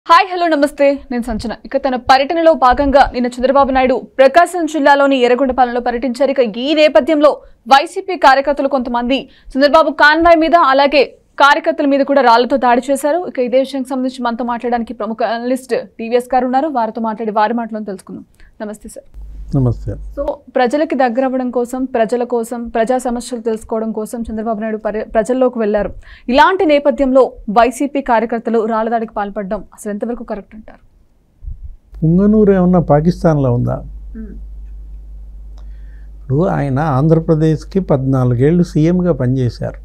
Hi hello నమస్తే నేను సంచన ఇక తన పర్యటనలో భాగంగా నిన్న చంద్రబాబు నాయుడు ప్రకాశం జిల్లాలోని ఎర్రగొండపాలెంలో పర్యటించారు ఇక ఈ నేపథ్యంలో వైసీపీ కార్యకర్తలు కొంతమంది చంద్రబాబు కాన్వాయ్ మీద అలాగే కార్యకర్తల మీద కూడా రాళ్లతో దాడి చేశారు ఇక ఇదే విషయానికి సంబంధించి మనతో మాట్లాడడానికి ప్రముఖ అనలిస్ట్ టీవీఎస్ గారు ఉన్నారు వారితో మాట్లాడి వారి మాటలను తెలుసుకుందాం నమస్తే సార్ నమస్తే సో ప్రజలకి దగ్గర అవ్వడం కోసం ప్రజల కోసం ప్రజా సమస్యలు తెలుసుకోవడం కోసం చంద్రబాబు నాయుడు పర్య- ప్రజల్లోకి వెళ్లారు ఇలాంటి నేపథ్యంలో వైసీపీ కార్యకర్తలు రాళ్లదాడికి పాల్పడడం అసలు ఎంతవరకు కరెక్ట్ అంటారు పుంగనూరు ఏమన్నా పాకిస్తాన్లో ఉందా ఇప్పుడు ఆయన ఆంధ్రప్రదేశ్కి పద్నాలుగేళ్ళు సీఎంగా పనిచేశారు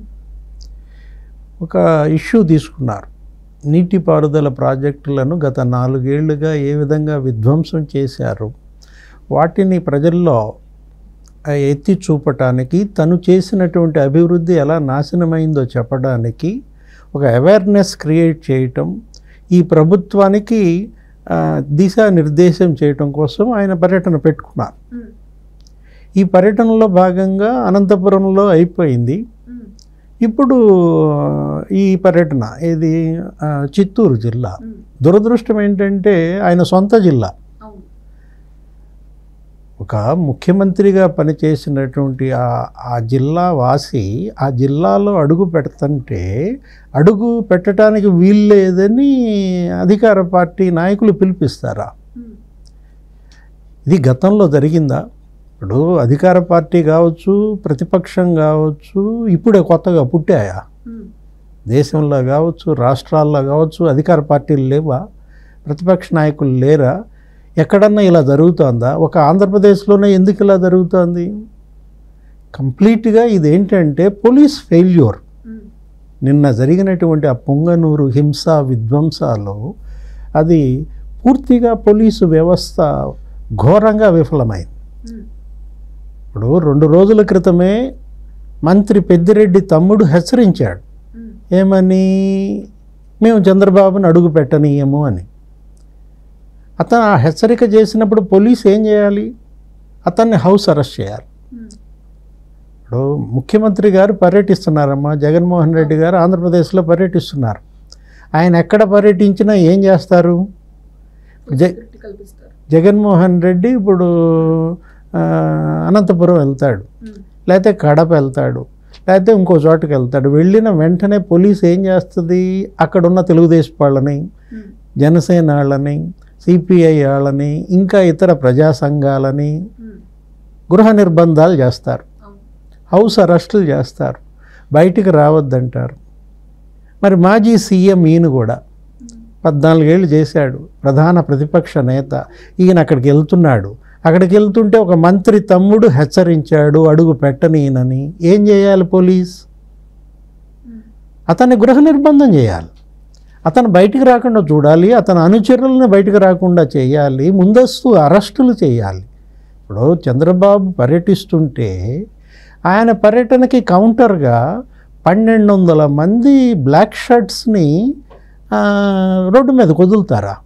ఒక ఇష్యూ తీసుకున్నారు నీటిపారుదల ప్రాజెక్టులను గత నాలుగేళ్లుగా ఏ విధంగా విధ్వంసం చేశారు వాటిని ప్రజల్లో ఆ, ఎత్తి చూపటానికి తను చేసినటువంటి అభివృద్ధి ఎలా నాశనమైందో చెప్పడానికి ఒక అవేర్నెస్ క్రియేట్ చేయటం ఈ ప్రభుత్వానికి ఆ, దిశానిర్దేశం చేయటం కోసం ఆయన పర్యటన పెట్టుకున్నారు ఈ పర్యటనలో భాగంగా అనంతపురంలో అయిపోయింది ఇప్పుడు ఆ, ఈ పర్యటన ఇది ఆ, చిత్తూరు జిల్లా దురదృష్టం ఏంటంటే ఆయన సొంత జిల్లా ఒక ముఖ్యమంత్రిగా పనిచేసినటువంటి ఆ ఆ జిల్లా వాసి ఆ జిల్లాలో అడుగు పెడుతుంటే అడుగు పెట్టడానికి వీలు లేదని అధికార పార్టీ నాయకులు పిలిపిస్తారా ఇది గతంలో జరిగిందా ఇప్పుడు అధికార పార్టీ కావచ్చు ప్రతిపక్షం కావచ్చు ఇప్పుడే కొత్తగా పుట్టాయా దేశంలో కావచ్చు రాష్ట్రాల్లో కావచ్చు అధికార పార్టీలు లేవా ప్రతిపక్ష నాయకులు లేరా ఎక్కడన్నా ఇలా జరుగుతోందా ఒక ఆంధ్రప్రదేశ్లోనే ఎందుకు ఇలా జరుగుతోంది కంప్లీట్గా ఇదేంటంటే పోలీస్ ఫెయిల్యూర్ నిన్న జరిగినటువంటి ఆ పొంగనూరు హింస విధ్వంసాలు అది పూర్తిగా పోలీసు వ్యవస్థ ఘోరంగా విఫలమైంది ఇప్పుడు రెండు రోజుల క్రితమే మంత్రి పెద్దిరెడ్డి తమ్ముడు హెచ్చరించాడు ఏమని మేము చంద్రబాబుని అడుగు పెట్టనీయము అని అతను ఆ హెచ్చరిక చేసినప్పుడు పోలీస్ ఏం చేయాలి అతన్ని హౌస్ అరెస్ట్ చేయాలి ఇప్పుడు ముఖ్యమంత్రి గారు పర్యటిస్తున్నారమ్మా జగన్మోహన్ రెడ్డి గారు ఆంధ్రప్రదేశ్లో పర్యటిస్తున్నారు ఆయన ఎక్కడ పర్యటించినా ఏం చేస్తారు జ జగన్మోహన్ రెడ్డి ఇప్పుడు ఆ, అనంతపురం వెళ్తాడు లేకపోతే కడప వెళ్తాడు లేకపోతే ఇంకో చోటుకి వెళ్తాడు వెళ్ళిన వెంటనే పోలీస్ ఏం చేస్తుంది అక్కడ ఉన్న తెలుగుదేశం వాళ్ళని జనసేన వాళ్ళని సిపిఐ వాళ్ళని ఇంకా ఇతర ప్రజా సంఘాలని గృహ నిర్బంధాలు చేస్తారు హౌస్ అరెస్టులు చేస్తారు బయటికి రావద్దంటారు మరి మాజీ సీఎం ఈయన కూడా పద్నాలుగేళ్ళు చేశాడు ప్రధాన ప్రతిపక్ష నేత ఈయన అక్కడికి వెళ్తున్నాడు అక్కడికి వెళ్తుంటే ఒక మంత్రి తమ్ముడు హెచ్చరించాడు అడుగు పెట్టనీయనని ఏం చేయాలి పోలీస్ అతన్ని గృహ నిర్బంధం చేయాలి అతను బయటికి రాకుండా చూడాలి అతని అనుచరులను బయటికి రాకుండా చేయాలి ముందస్తు అరెస్టులు చేయాలి ఇప్పుడు చంద్రబాబు పర్యటిస్తుంటే ఆయన పర్యటనకి కౌంటర్గా పన్నెండు వందల మంది బ్లాక్ షర్ట్స్ని ఆ, రోడ్డు మీద వదులుతారా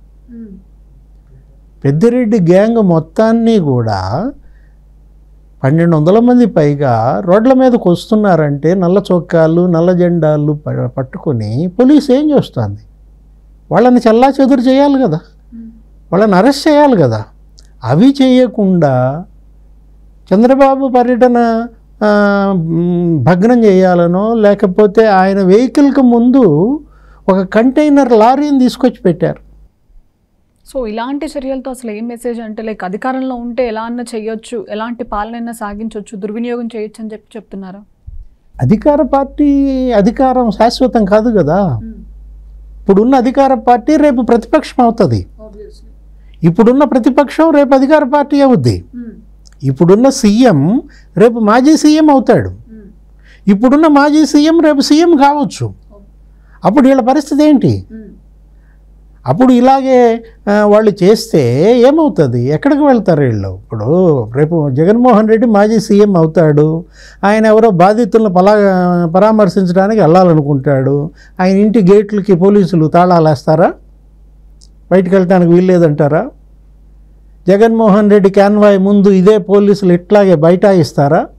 పెద్దిరెడ్డి గ్యాంగ్ మొత్తాన్ని కూడా పన్నెండు వందల మంది పైగా రోడ్ల మీదకి వస్తున్నారంటే నల్ల చొక్కాలు నల్ల జెండాలు ప- పట్టుకొని పోలీస్ ఏం చేస్తుంది వాళ్ళని చల్లా చెదురు చేయాలి కదా వాళ్ళని అరెస్ట్ చేయాలి కదా అవి చేయకుండా చంద్రబాబు పర్యటన ఆ, మ్, భగ్నం చేయాలనో లేకపోతే ఆయన వెహికల్కి ముందు ఒక కంటైనర్ లారీని తీసుకొచ్చి పెట్టారు సో ఇలాంటి చర్యలతో అసలు ఏం మెసేజ్ అంటే లైక్ అధికారంలో ఉంటే ఎలా అన్నా చేయొచ్చు ఎలాంటి పాలనైనా సాగించవచ్చు దుర్వినియోగం చేయొచ్చు అని చెప్పి చెప్తున్నారు అధికార పార్టీ అధికారం శాశ్వతం కాదు కదా ఇప్పుడున్న అధికార పార్టీ రేపు ప్రతిపక్షం అవుతుంది ఇప్పుడున్న ప్రతిపక్షం రేపు అధికార పార్టీ అవుద్ది ఇప్పుడున్న సీఎం రేపు మాజీ సీఎం అవుతాడు ఇప్పుడున్న మాజీ సీఎం రేపు సీఎం కావచ్చు అప్పుడు వీళ్ళ పరిస్థితి ఏంటి అప్పుడు ఇలాగే ఆ, వాళ్ళు చేస్తే ఏమవుతుంది ఎక్కడికి వెళ్తారు వీళ్ళు ఇప్పుడు రేపు జగన్మోహన్ రెడ్డి మాజీ సీఎం అవుతాడు ఆయన ఎవరో బాధితులను పలా పరామర్శించడానికి వెళ్ళాలనుకుంటాడు ఆయన ఇంటి గేట్లకి పోలీసులు తాళాలు వేస్తారా బయటికి వెళ్ళటానికి వీల్లేదంటారా జగన్మోహన్ రెడ్డి క్యాన్వాయ్ ముందు ఇదే పోలీసులు ఇట్లాగే బైఠాయిస్తారా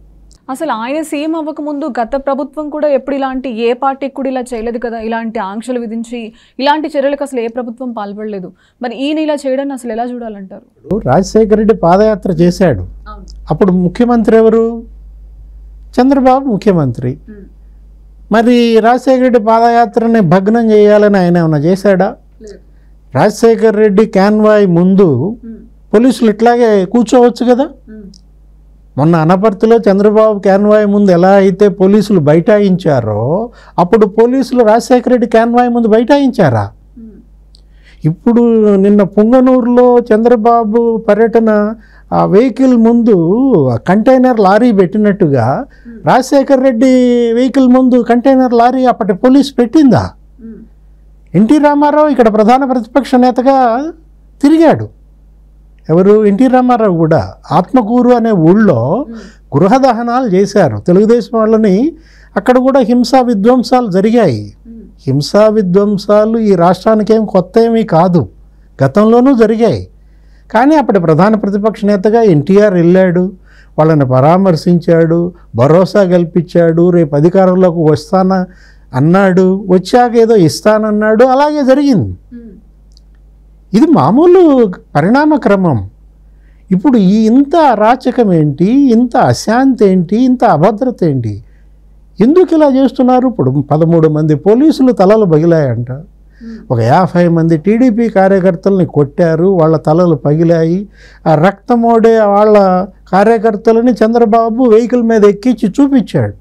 అసలు ఆయన సీఎం అవ్వకముందు గత ప్రభుత్వం కూడా ఎప్పుడు ఇలాంటి ఏ పార్టీకి కూడా ఇలా చేయలేదు కదా ఇలాంటి ఆంక్షలు విధించి ఇలాంటి చర్యలకు అసలు ఏ ప్రభుత్వం పాల్పడలేదు మరి ఈయన ఇలా చేయడాన్ని అసలు ఎలా చూడాలంటారు ఇప్పుడు రాజశేఖర రెడ్డి పాదయాత్ర చేశాడు అప్పుడు ముఖ్యమంత్రి ఎవరు చంద్రబాబు ముఖ్యమంత్రి మరి రాజశేఖర రెడ్డి పాదయాత్రని భగ్నం చేయాలని ఆయన ఏమైనా చేశాడా రాజశేఖర రెడ్డి క్యాన్వాయ్ ముందు పోలీసులు ఇట్లాగే కూర్చోవచ్చు కదా మొన్న అనపర్తిలో చంద్రబాబు క్యాన్వాయ్ ముందు ఎలా అయితే పోలీసులు బైఠాయించారో అప్పుడు పోలీసులు రాజశేఖర రెడ్డి క్యాన్వాయ్ ముందు బైఠాయించారా ఇప్పుడు నిన్న పుంగనూరులో చంద్రబాబు పర్యటన ఆ వెహికల్ ముందు ఆ కంటైనర్ లారీ పెట్టినట్టుగా రాజశేఖర్ రెడ్డి వెహికల్ ముందు కంటైనర్ లారీ అప్పటి పోలీస్ పెట్టిందా ఎన్టీ రామారావు ఇక్కడ ప్రధాన ప్రతిపక్ష నేతగా తిరిగాడు ఎవరు ఎన్టీ రామారావు కూడా ఆత్మకూరు అనే ఊళ్ళో గృహ దహనాలు చేశారు తెలుగుదేశం వాళ్ళని అక్కడ కూడా హింసా విధ్వంసాలు జరిగాయి హింసా విధ్వంసాలు ఈ రాష్ట్రానికి ఏం కొత్త ఏమీ కాదు గతంలోనూ జరిగాయి కానీ అప్పటి ప్రధాన ప్రతిపక్ష నేతగా ఎన్టీఆర్ వెళ్ళాడు వాళ్ళని పరామర్శించాడు భరోసా కల్పించాడు రేపు అధికారంలోకి వస్తానా అన్నాడు వచ్చాక ఏదో ఇస్తానన్నాడు అలాగే జరిగింది ఇది మామూలు పరిణామ క్రమం ఇప్పుడు ఈ ఇంత అరాచకం ఏంటి ఇంత అశాంతి ఏంటి ఇంత అభద్రత ఏంటి ఎందుకు ఇలా చేస్తున్నారు ఇప్పుడు పదమూడు మంది పోలీసులు తలలు పగిలాయంట ఒక యాభై మంది టీడీపీ కార్యకర్తల్ని కొట్టారు వాళ్ళ తలలు పగిలాయి ఆ రక్తమోడే వాళ్ళ కార్యకర్తలని చంద్రబాబు వెహికల్ మీద ఎక్కించి చూపించాడు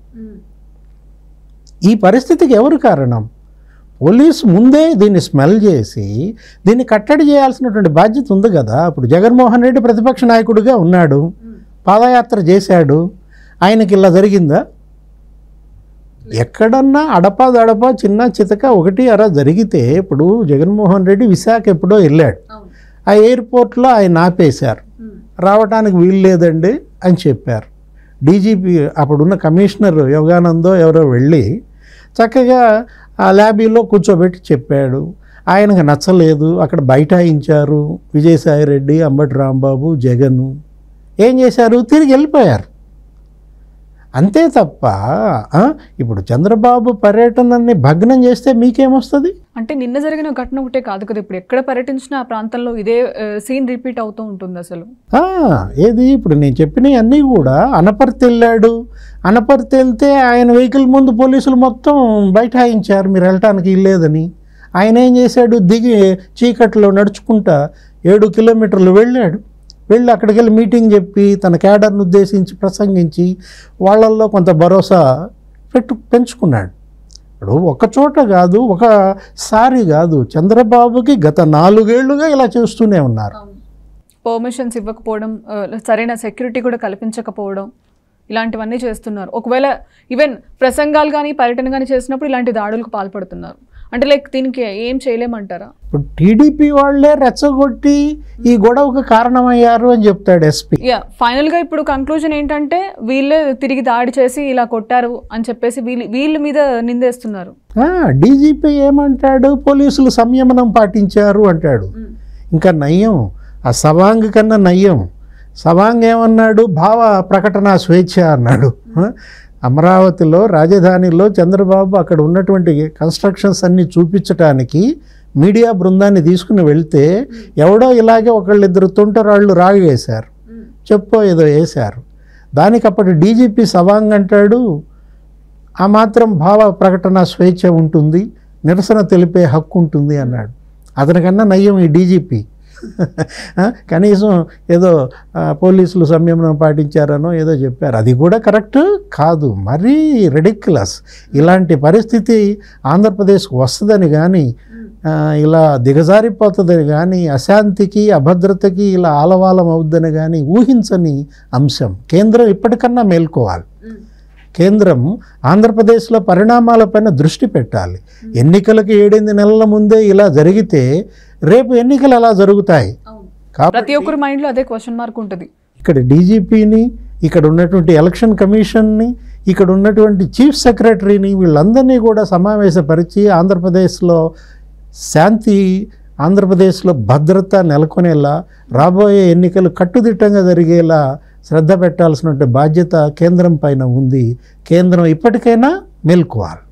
ఈ పరిస్థితికి ఎవరు కారణం పోలీసు ముందే దీన్ని స్మెల్ చేసి దీన్ని కట్టడి చేయాల్సినటువంటి బాధ్యత ఉంది కదా ఇప్పుడు జగన్మోహన్ రెడ్డి ప్రతిపక్ష నాయకుడిగా ఉన్నాడు పాదయాత్ర చేశాడు ఆయనకి ఇలా జరిగిందా ఎక్కడన్నా అడపా దడపా చిన్న చితక ఒకటి అరా జరిగితే ఇప్పుడు జగన్మోహన్ రెడ్డి విశాఖ ఎప్పుడో వెళ్ళాడు ఆ ఎయిర్పోర్ట్లో ఆయన ఆపేశారు రావడానికి వీలు లేదండి అని చెప్పారు డీజీపీ అప్పుడున్న కమిషనర్ యోగానందో ఎవరో వెళ్ళి చక్కగా ఆ ల్యాబీలో కూర్చోబెట్టి చెప్పాడు ఆయనకు నచ్చలేదు అక్కడ బైఠాయించారు విజయసాయిరెడ్డి అంబటి రాంబాబు జగను ఏం చేశారు తిరిగి వెళ్ళిపోయారు అంతే తప్ప ఆ, ఇప్పుడు చంద్రబాబు పర్యటనని భగ్నం చేస్తే మీకేమొస్తుంది అంటే నిన్న జరిగిన ఘటన ఒకటే కాదు కదా ఇప్పుడు ఎక్కడ పర్యటించినా ఆ ప్రాంతంలో ఇదే సీన్ రిపీట్ అవుతూ ఉంటుంది అసలు ఆ, ఏది ఇప్పుడు నేను చెప్పినవి అన్నీ కూడా అనపర్తి వెళ్ళాడు అనపర్తి వెళ్తే ఆయన వెహికల్ ముందు పోలీసులు మొత్తం బైఠాయించారు మీరు వెళ్ళటానికి ఇల్లేదని ఆయన ఏం చేశాడు దిగి చీకట్లో నడుచుకుంటా ఏడు కిలోమీటర్లు వెళ్ళాడు వెళ్ళి అక్కడికి వెళ్ళి మీటింగ్ చెప్పి తన క్యాడర్ను ఉద్దేశించి ప్రసంగించి వాళ్ళల్లో కొంత భరోసా పెట్టు పెంచుకున్నాడు ఇప్పుడు ఒక చోట కాదు ఒకసారి కాదు చంద్రబాబుకి గత నాలుగేళ్లుగా ఇలా చేస్తూనే ఉన్నారు పర్మిషన్స్ ఇవ్వకపోవడం ఆ, సరైన సెక్యూరిటీ కూడా కల్పించకపోవడం ఇలాంటివన్నీ చేస్తున్నారు ఒకవేళ ఈవెన్ ప్రసంగాలు కానీ పర్యటన కానీ చేసినప్పుడు ఇలాంటి దాడులకు పాల్పడుతున్నారు అంటే లైక్ దీనికి ఏం చేయలేమంటారా ఇప్పుడు టీడీపీ వాళ్ళే రెచ్చగొట్టి ఈ గొడవకు కారణమయ్యారు అని చెప్తాడు ఎస్పీ యా ఫైనల్గా ఇప్పుడు కంక్లూజన్ ఏంటంటే వీళ్ళే తిరిగి దాడి చేసి ఇలా కొట్టారు అని చెప్పేసి వీళ్ళు వీళ్ళ మీద నిందేస్తున్నారు డీజీపీ ఏమంటాడు పోలీసులు సంయమనం పాటించారు అంటాడు ఇంకా నయ్యం ఆ సవాంగ్ కన్నా నయ్యం సవాంగ్ ఏమన్నాడు భావ ప్రకటన స్వేచ్ఛ అన్నాడు ఆ? అమరావతిలో రాజధానిలో చంద్రబాబు అక్కడ ఉన్నటువంటి కన్స్ట్రక్షన్స్ అన్నీ చూపించటానికి మీడియా బృందాన్ని తీసుకుని వెళ్తే ఎవడో ఇలాగే ఒకళ్ళిద్దరు తుంటరాళ్ళు రాగి వేశారు చెప్పో ఏదో వేశారు దానికి అప్పటి డీజీపీ సవాంగ్ అంటాడు ఆ మాత్రం భావ ప్రకటన స్వేచ్ఛ ఉంటుంది నిరసన తెలిపే హక్కు ఉంటుంది అన్నాడు అతనికన్నా నయ్యం ఈ డీజీపీ కనీసం ఏదో ఆ, పోలీసులు సంయమనం పాటించారనో ఏదో చెప్పారు అది కూడా కరెక్ట్ కాదు మరీ రెడిక్యులస్ ఇలాంటి పరిస్థితి ఆంధ్రప్రదేశ్కు వస్తుందని కానీ ఆ, ఇలా దిగజారిపోతుందని కానీ అశాంతికి అభద్రతకి ఇలా ఆలవాలం అవుద్దని కానీ ఊహించని అంశం కేంద్రం ఇప్పటికన్నా మేల్కోవాలి కేంద్రం ఆంధ్రప్రదేశ్లో పరిణామాలపైన దృష్టి పెట్టాలి ఎన్నికలకు ఏడెనిమిది నెలల ముందే ఇలా జరిగితే రేపు ఎన్నికలు ఎలా జరుగుతాయి కాబట్టి ప్రతి ఒక్కరి మైండ్లో అదే క్వశ్చన్ మార్క్ ఉంటుంది ఇక్కడ డీజీపీని ఇక్కడ ఉన్నటువంటి ఎలక్షన్ కమిషన్ని ఇక్కడ ఉన్నటువంటి చీఫ్ సెక్రటరీని వీళ్ళందరినీ కూడా సమావేశపరిచి ఆంధ్రప్రదేశ్లో శాంతి ఆంధ్రప్రదేశ్లో భద్రత నెలకొనేలా రాబోయే ఎన్నికలు కట్టుదిట్టంగా జరిగేలా శ్రద్ధ పెట్టాల్సిన బాధ్యత కేంద్రం పైన ఉంది కేంద్రం ఇప్పటికైనా మేల్కోవాలి